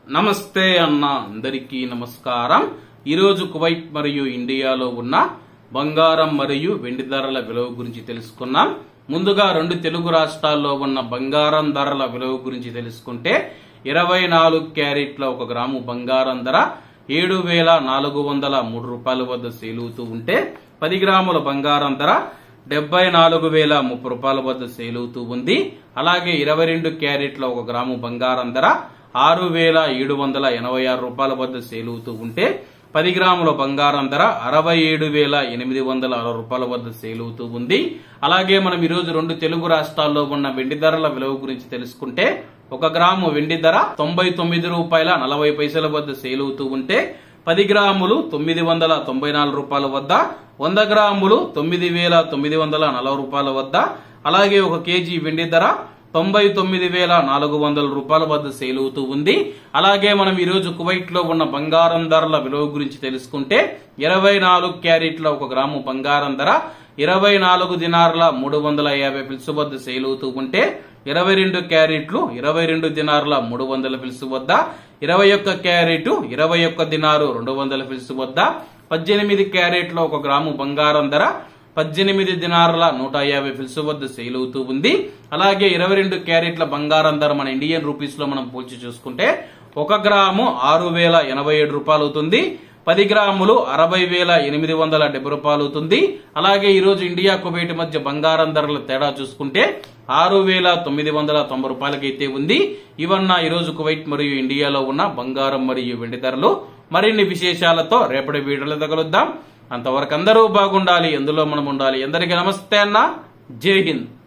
నమస్తే అన్న అందరికీ నమస్కారం ఈరోజు కువైట్ మరియు ఇండియాలో ఉన్న బంగారం మరియు వెండి ధరల విలువ గురించి తెలుసుకున్నాం ముందుగా రెండు తెలుగు రాష్ట్రాల్లో ఉన్న బంగారం ధరల విలువ గురించి తెలుసుకుంటే ఇరవై నాలుగు క్యారెట్ల ఒక గ్రాము బంగారం ధర ఏడు వేల నాలుగు వందల మూడు రూపాయల వద్ద సేలుతూ ఉంటే పది గ్రాముల బంగారం ధర డెబ్బై నాలుగు వేల ముప్పై రూపాయల వద్ద సేల్ అవుతూ ఉంది అలాగే ఇరవై రెండు క్యారెట్ల ఒక గ్రాము బంగారం ధర ఆరు వేల ఏడు వందల ఎనభై ఆరు రూపాయల వద్ద సేల్ అవుతూ ఉంటే పది గ్రాముల బంగారం ధర అరవై ఏడు వేల ఎనిమిది వందల అరవై రూపాయల వద్ద సేల్ అవుతూ ఉంది అలాగే మనం ఈరోజు రెండు తెలుగు రాష్ట్రాల్లో ఉన్న వెండి ధరల విలువ గురించి తెలుసుకుంటే ఒక గ్రాము వెండి ధర తొంభై తొమ్మిది రూపాయల నలభై పైసల వద్ద సేల్ అవుతూ ఉంటే పది గ్రాములు తొమ్మిది వందల తొంభై నాలుగు రూపాయల వద్ద వంద గ్రాములు తొమ్మిది వేల తొమ్మిది వందల నలభై రూపాయల వద్ద అలాగే ఒక కేజీ వెండి ధర తొంభై తొమ్మిది వేల నాలుగు వందల రూపాయల వద్ద సేల్ అవుతూ ఉంది అలాగే మనం ఈ రోజు కువైట్ లో ఉన్న బంగారం ధరల విలువ గురించి తెలుసుకుంటే ఇరవై నాలుగు క్యారెట్ల ఒక గ్రాము బంగారం ధర ఇరవై నాలుగు దినార్ల మూడు వందల యాభై పిలుసు వద్ద సేల్ అవుతూ ఉంటే ఇరవై రెండు క్యారెట్లు ఇరవై రెండు దినార్ల మూడు వందల పిలుసు వద్ద ఇరవై ఒక్క క్యారెట్ ఇరవై ఒక్క దినారు రెండు వందల పిలుసు వద్ద పద్దెనిమిది క్యారెట్ల ఒక గ్రాము బంగారం ధర పద్దెనిమిది దినారుల నూట యాభై ఫిల్స్ వద్ద సేల్ అవుతూ ఉంది అలాగే ఇరవై రెండు క్యారెట్ల బంగారం ధర మన ఇండియన్ రూపీస్ లో మనం పోల్చి చూసుకుంటే ఒక గ్రాము ఆరు వేల ఎనభై ఏడు రూపాయలు అవుతుంది పది గ్రాములు అరవై వేల ఎనిమిది వందల డెబ్బై రూపాయలు అవుతుంది అలాగే ఈ రోజు ఇండియా కువైట్ మధ్య బంగారం ధరల తేడా చూసుకుంటే ఆరు వేల తొమ్మిది వందల తొంభై రూపాయలకైతే ఉంది ఇవన్న ఈ రోజు కువైట్ మరియు ఇండియాలో ఉన్న బంగారం మరియు వెండి ధరలు మరిన్ని విశేషాలతో రేపటి వీడియోలో తగలుద్దాం అంతవరకు అందరూ బాగుండాలి ఎందులో మనం ఉండాలి అందరికీ నమస్తే అన్న జై హింద్